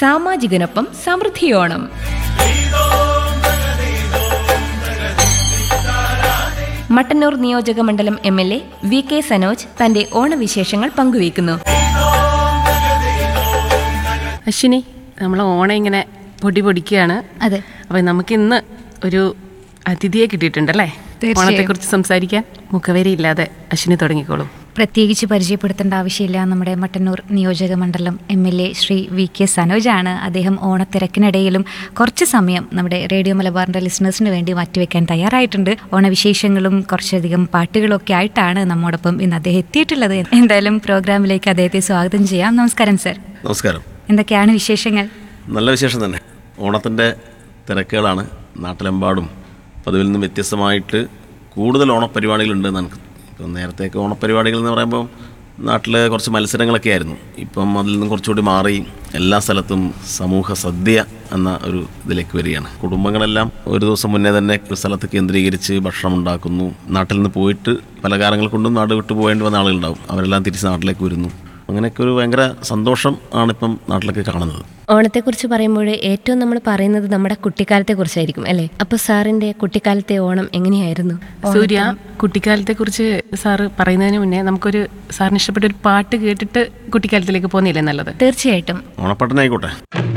സാമാജികനൊപ്പം സമൃദ്ധിയോണം മട്ടന്നൂർ നിയോജക മണ്ഡലം M L A V K Sanoj തന്റെ ഓണവിശേഷങ്ങൾ പങ്കുവയ്ക്കുന്നു അശ്വിനി നമ്മൾ ഓണം ഇങ്ങനെ പൊടി പൊടിക്കുകയാണ് അതെ അപ്പം നമുക്ക് ഇന്ന് ഒരു അതിഥിയെ കിട്ടിയിട്ടുണ്ടല്ലേ തീർച്ചയായും. ഓണത്തെക്കുറിച്ച് സംസാരിക്കാൻ മുഖവരിയില്ലാതെ അശ്വിനി തുടങ്ങിക്കോളൂ പ്രത്യേകിച്ച് പരിചയപ്പെടുത്തേണ്ട ആവശ്യമില്ല നമ്മുടെ മട്ടന്നൂർ നിയോജക മണ്ഡലം M L A Sri V K സനോജാണ് അദ്ദേഹം ഓണത്തിരക്കിനിടയിലും കുറച്ച് സമയം നമ്മുടെ റേഡിയോ മലബാറിന്റെ ലിസണേഴ്സിന് വേണ്ടി മാറ്റിവെക്കാൻ തയ്യാറായിട്ടുണ്ട് ഓണവിശേഷങ്ങളും കുറച്ചധികം പാട്ടുകളും ഒക്കെ ആയിട്ടാണ് നമ്മോടൊപ്പം ഇന്ന് അദ്ദേഹം എത്തിയിട്ടുള്ളത് എന്തായാലും പ്രോഗ്രാമിലേക്ക് അദ്ദേഹത്തെ സ്വാഗതം ചെയ്യാം നമസ്കാരം സർ നമസ്കാരം എന്തൊക്കെയാണ് വിശേഷങ്ങൾ നല്ല വിശേഷം തന്നെ ഓണത്തിൻ്റെ തിരക്കുകളാണ് നാട്ടിലെമ്പാടും പതിവിൽ നിന്നും വ്യത്യസ്തമായിട്ട് കൂടുതൽ ഓണപ്പരിപാടികളുണ്ട് നമുക്ക് ഇപ്പം നേരത്തെയൊക്കെ ഓണപ്പരിപാടികൾ എന്ന് പറയുമ്പോൾ നാട്ടിൽ കുറച്ച് മത്സരങ്ങളൊക്കെ ആയിരുന്നു ഇപ്പം അതിൽ നിന്നും കുറച്ചുകൂടി മാറി എല്ലാ സ്ഥലത്തും സമൂഹ സദ്യ എന്ന ഒരു ഇതിലേക്ക് വരികയാണ് കുടുംബങ്ങളെല്ലാം ഒരു ദിവസം മുന്നേ തന്നെ ഒരു സ്ഥലത്ത് കേന്ദ്രീകരിച്ച് ഭക്ഷണം ഉണ്ടാക്കുന്നു നാട്ടിൽ നിന്ന് പോയിട്ട് പല കാരണങ്ങൾ കൊണ്ടും നാട് വിട്ടു പോകേണ്ടി വന്ന ആളുകളുണ്ടാവും അവരെല്ലാം തിരിച്ച് നാട്ടിലേക്ക് വരുന്നു അങ്ങനെയൊക്കെ ഒരു ഭയങ്കര സന്തോഷം ആണിപ്പം നാട്ടിലൊക്കെ കാണുന്നത് ഓണത്തെക്കുറിച്ച് പറയുമ്പോൾ ഏറ്റവും നമ്മൾ പറയുന്നത് നമ്മുടെ കുട്ടിക്കാലത്തെ കുറിച്ചായിരിക്കും അല്ലേ അപ്പൊ സാറിന്റെ കുട്ടിക്കാലത്തെ ഓണം എങ്ങനെയായിരുന്നു സൂര്യ കുട്ടിക്കാലത്തെക്കുറിച്ച് സാറ് പറയുന്നതിന് മുന്നേ നമുക്കൊരു സാറിന് ഇഷ്ടപ്പെട്ട ഒരു പാട്ട് കേട്ടിട്ട് കുട്ടിക്കാലത്തിലേക്ക് പോകുന്നില്ലേ നല്ലത് തീർച്ചയായിട്ടും ഓണപ്പാട്ടനായിക്കോട്ടെ